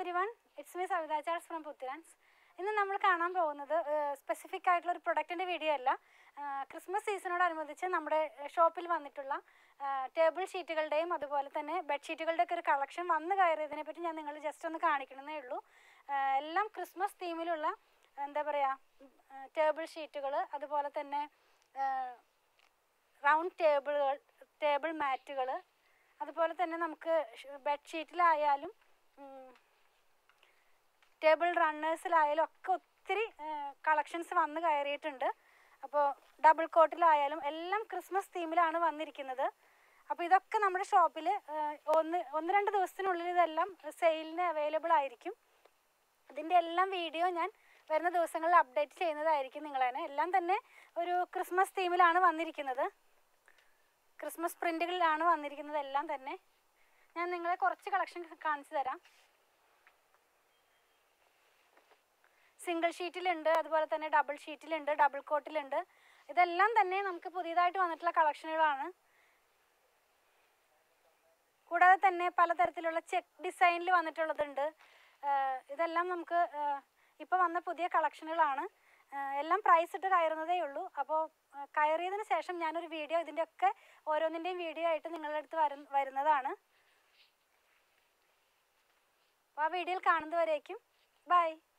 every one it's me Savitha Charles from Puthirans ഇന്ന് നമ്മൾ കാണാൻ പോകുന്നത് സ്പെസിഫിക് ആയിട്ടുള്ള ഒരു പ്രൊഡക്റ്റിൻ്റെ വീഡിയോ അല്ല ക്രിസ്മസ് സീസണോടനുബന്ധിച്ച് നമ്മുടെ ഷോപ്പിൽ വന്നിട്ടുള്ള ടേബിൾ ഷീറ്റുകളുടെയും അതുപോലെ തന്നെ ബെഡ്ഷീറ്റുകളുടെ ഒക്കെ ഒരു കളക്ഷൻ വന്ന് കയറിയതിനെ പറ്റി ഞാൻ നിങ്ങൾ ജസ്റ്റ് ഒന്ന് കാണിക്കണമെന്നേ ഉള്ളൂ ആ, എല്ലാം ക്രിസ്മസ് തീമിലുള്ള എന്താ പറയുക ടേബിൾ ഷീറ്റുകൾ അതുപോലെ തന്നെ റൗണ്ട് ടേബിളുകൾ ടേബിൾ മാറ്റുകൾ അതുപോലെ തന്നെ നമുക്ക് ബെഡ്ഷീറ്റിലായാലും ടേബിൾ റണ്ണേഴ്സിലായാലും ഒക്കെ ഒത്തിരി കളക്ഷൻസ് വന്ന് കയറിയിട്ടുണ്ട് അപ്പോൾ ഡബിൾ കോട്ടിലായാലും എല്ലാം ക്രിസ്മസ് തീമിലാണ് വന്നിരിക്കുന്നത് അപ്പോൾ ഇതൊക്കെ നമ്മുടെ ഷോപ്പിൽ ഒന്ന് ഒന്ന് രണ്ട് ദിവസത്തിനുള്ളിൽ ഇതെല്ലാം സെയിലിന് അവൈലബിൾ ആയിരിക്കും ഇതിൻ്റെ എല്ലാം വീഡിയോ ഞാൻ വരുന്ന ദിവസങ്ങളിൽ അപ്ഡേറ്റ് ചെയ്യുന്നതായിരിക്കും നിങ്ങൾ തന്നെ എല്ലാം തന്നെ ഒരു ക്രിസ്മസ് തീമിലാണ് വന്നിരിക്കുന്നത് ക്രിസ്മസ് പ്രിൻ്റുകളിലാണ് വന്നിരിക്കുന്നത് എല്ലാം തന്നെ ഞാൻ നിങ്ങളെ കുറച്ച് കളക്ഷൻ കാണിച്ചു തരാം സിംഗിൾ ഷീറ്റിലുണ്ട് അതുപോലെ തന്നെ ഡബിൾ ഷീറ്റിലുണ്ട് ഡബിൾ കോട്ടിലുണ്ട് ഇതെല്ലാം തന്നെ നമുക്ക് പുതിയതായിട്ട് വന്നിട്ടുള്ള കളക്ഷനുകളാണ് കൂടാതെ തന്നെ പലതരത്തിലുള്ള ചെക്ക് ഡിസൈനിൽ വന്നിട്ടുള്ളതുണ്ട് ആഹ് ഇതെല്ലാം നമുക്ക് ഇപ്പോൾ വന്ന പുതിയ കളക്ഷനുകളാണ് ആഹ് എല്ലാം പ്രൈസ് ഇട്ട് കയറുന്നതേ ഉള്ളൂ അപ്പോൾ കയറിയതിന് ശേഷം ഞാനൊരു വീഡിയോ ഇതിൻ്റെയൊക്കെ ഓരോന്നിൻ്റെയും വീഡിയോ ആയിട്ട് നിങ്ങളുടെ അടുത്ത് വരു വരുന്നതാണ് അപ്പോൾ ആ വീഡിയോയിൽ കാണുന്നതുവരേക്കും ബൈ